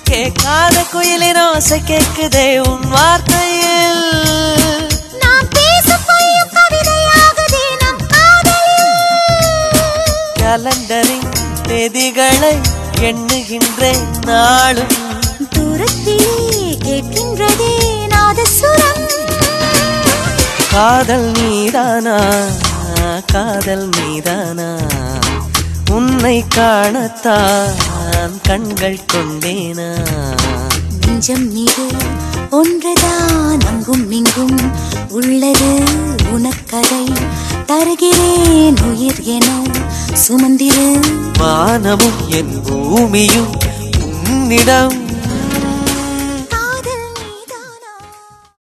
கேட்காத குயிலின் ஓசை கேக்குதே உன் வார்த்தையில் நாம் பேசும் பொய்யும் கவிதையாகுதே நம் காதலில் கலண்டரின் தேதிகளை எண்ணுகின்றேன் நாளும் தூரத்திலே கேட்கின்றதே நாதசுரம் காதல் நீதானா காதல் நீதானா உன்னை காணத்தான் கண்கள் கொண்டேனா நெஞ்சம் மீது ஒன்றுதான் அங்கும் இங்கும் உள்ளது உனக்கதை தருகிறேன் உயிர் என சுமந்திரு வானமும் என் பூமியும் உன்னிடம்